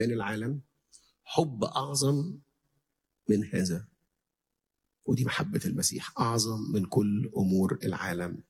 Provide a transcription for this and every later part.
من العالم حب أعظم من هذا ودي محبة المسيح أعظم من كل أمور العالم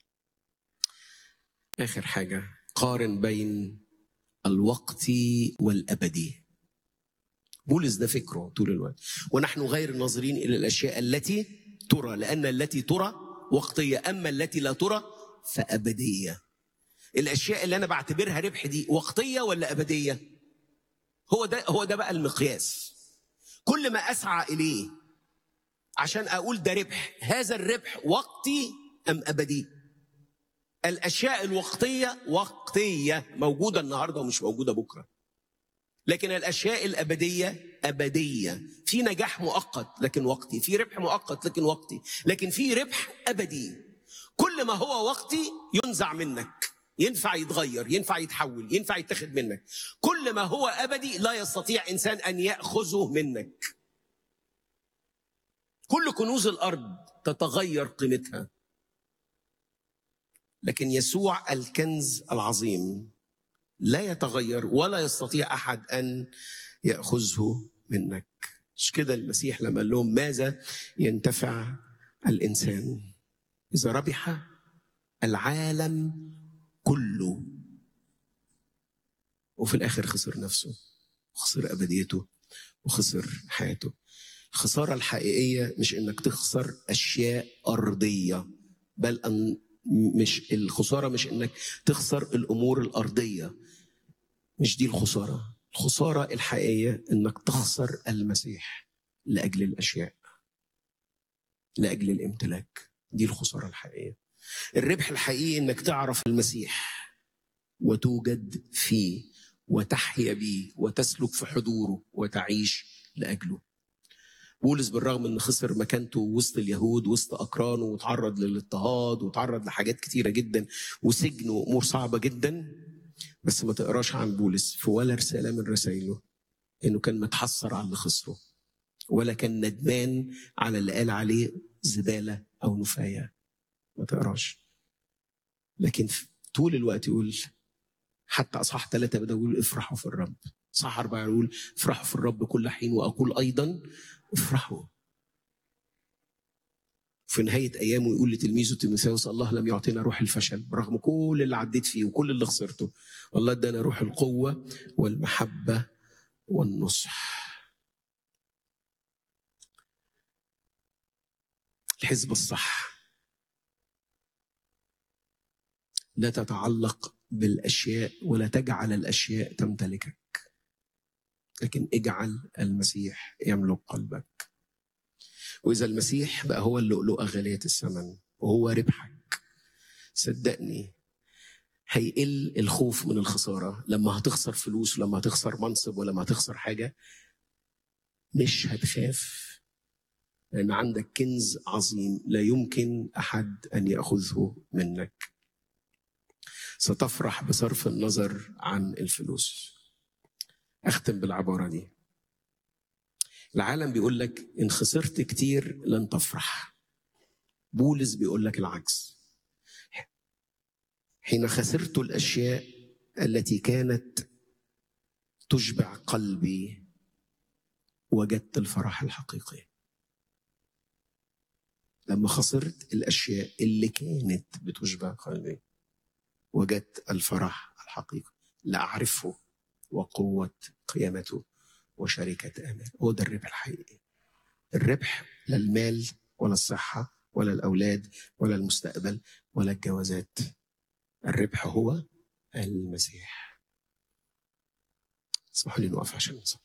آخر حاجة قارن بين الوقت والأبدي بولس ده فكره طول الوقت ونحن غير ناظرين إلى الأشياء التي ترى لأن التي ترى وقتية أما التي لا ترى فأبدية الأشياء اللي أنا بعتبرها ربح دي وقتية ولا أبدية هو ده هو ده بقى المقياس كل ما أسعى إليه عشان أقول ده ربح هذا الربح وقتي أم أبدي الأشياء الوقتية وقتية موجودة النهاردة ومش موجودة بكرة لكن الأشياء الأبدية أبدية في نجاح مؤقت لكن وقتي في ربح مؤقت لكن وقتي لكن في ربح أبدي كل ما هو وقتي ينزع منك ينفع يتغير ينفع يتحول ينفع يتخذ منك كل ما هو أبدي لا يستطيع إنسان أن يأخذه منك كل كنوز الأرض تتغير قيمتها لكن يسوع الكنز العظيم لا يتغير ولا يستطيع احد ان ياخذه منك مش كده المسيح لما قال لهم ماذا ينتفع الانسان اذا ربح العالم كله وفي الاخر خسر نفسه وخسر ابديته وخسر حياته الخساره الحقيقيه مش انك تخسر اشياء ارضيه بل ان مش الخسارة مش انك تخسر الامور الارضية مش دي الخسارة الخسارة الحقيقية انك تخسر المسيح لاجل الاشياء لاجل الامتلاك دي الخسارة الحقيقية الربح الحقيقي انك تعرف المسيح وتوجد فيه وتحيا بيه وتسلك في حضوره وتعيش لاجله بولس بالرغم ان خسر مكانته وسط اليهود وسط اقرانه وتعرض للاضطهاد وتعرض لحاجات كتيره جدا وسجن وامور صعبه جدا بس ما تقراش عن بولس في ولا رساله من رسائله انه كان متحسر على اللي خسره ولا كان ندمان على اللي قال عليه زباله او نفايه ما تقراش لكن طول الوقت يقول حتى اصحاح ثلاثه بدا يقول افرحوا في الرب صح أربعة يقول افرحوا في الرب كل حين وأقول أيضا افرحوا في نهاية أيامه يقول لتلميذه تيموثاوس الله لم يعطينا روح الفشل برغم كل اللي عديت فيه وكل اللي خسرته والله ادانا روح القوة والمحبة والنصح الحزب الصح لا تتعلق بالأشياء ولا تجعل الأشياء تمتلكك لكن اجعل المسيح يملك قلبك واذا المسيح بقى هو اللؤلؤه غاليه الثمن وهو ربحك صدقني هيقل الخوف من الخساره لما هتخسر فلوس ولما هتخسر منصب ولما هتخسر حاجه مش هتخاف لان عندك كنز عظيم لا يمكن احد ان ياخذه منك ستفرح بصرف النظر عن الفلوس اختم بالعباره دي العالم بيقول لك ان خسرت كتير لن تفرح بولس بيقول لك العكس حين خسرت الاشياء التي كانت تشبع قلبي وجدت الفرح الحقيقي لما خسرت الاشياء اللي كانت بتشبع قلبي وجدت الفرح الحقيقي لا اعرفه وقوة قيامته وشركة آمال هو ده الربح الحقيقي الربح لا المال ولا الصحة ولا الأولاد ولا المستقبل ولا الجوازات الربح هو المسيح اسمحوا لي نقف عشان نصلي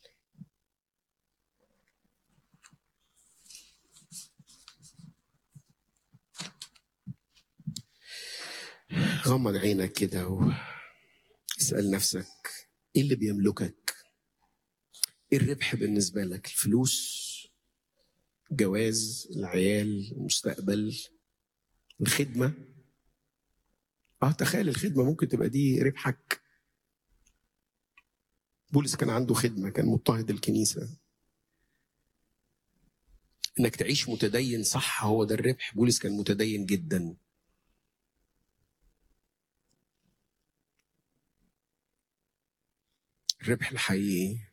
غمض عينك كده واسأل نفسك ايه اللي بيملكك ايه الربح بالنسبه لك الفلوس جواز العيال المستقبل الخدمه اه تخيل الخدمه ممكن تبقى دي ربحك بولس كان عنده خدمه كان مضطهد الكنيسه انك تعيش متدين صح هو ده الربح بولس كان متدين جدا الربح الحقيقي